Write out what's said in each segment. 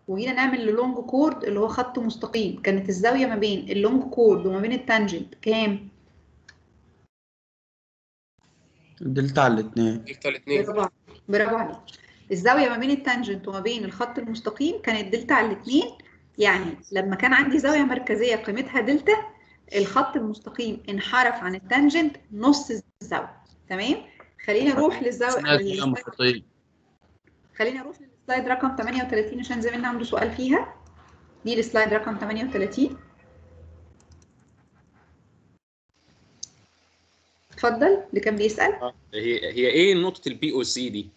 وجينا نعمل لونج كورد اللي هو خط مستقيم كانت الزاويه ما بين اللونج كورد وما بين التانجنت كام دلتا على الاثنين دلتا الاثنين برافو عليك برافو عليك الزاويه ما بين التانجنت وما بين الخط المستقيم كانت دلتا على الاثنين يعني لما كان عندي زاويه مركزيه قيمتها دلتا الخط المستقيم انحرف عن التانجنت نص الزاويه تمام خلينا نروح للزاويه اسمها زاوية محيطية خلينا نروح للسلايد رقم 38 عشان زميلنا عنده سؤال فيها دي السلايد رقم 38 اتفضل اللي كان بيسأل آه، هي هي ايه نقطه البي او سي دي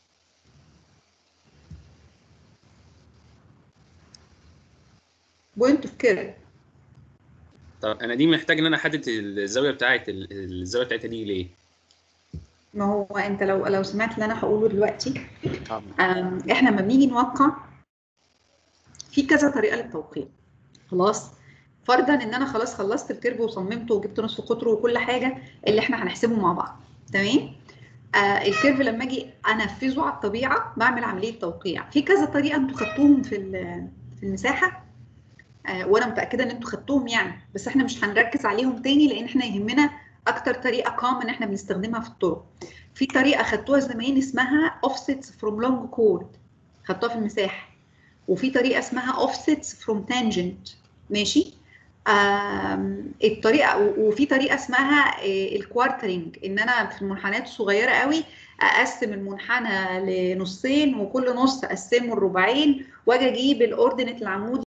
بوينت اوف كيرف طب انا دي محتاج ان انا احدد الزاويه بتاعت ال- الزاويه بتاعتها دي ليه ما هو انت لو لو سمعت اللي انا هقوله دلوقتي آه. أم، احنا لما بنيجي نوقع في كذا طريقه للتوقيع خلاص فرضا ان انا خلاص خلصت الكيرف وصممته وجبت نصف قطره وكل حاجه اللي احنا هنحسبه مع بعض تمام آه الكيرف لما اجي انفذه على الطبيعه بعمل عمليه توقيع في كذا طريقه انتوا خدتوهم في ال- في المساحه آه وانا متاكده ان انتوا خدتوهم يعني بس احنا مش هنركز عليهم تاني لان احنا يهمنا اكتر طريقه كومن احنا بنستخدمها في الطرق في طريقه خدتوها زمان اسمها offsets from long chord خدتوها في المساحه وفي طريقه اسمها offsets from tangent ماشي آم، الطريقه و- وفي طريقه اسمها الكوارترنج ان انا في المنحنيات الصغيره قوي اقسم المنحنى لنصين وكل نص اقسمه لربعين واجي اجيب الاوردينت العمودي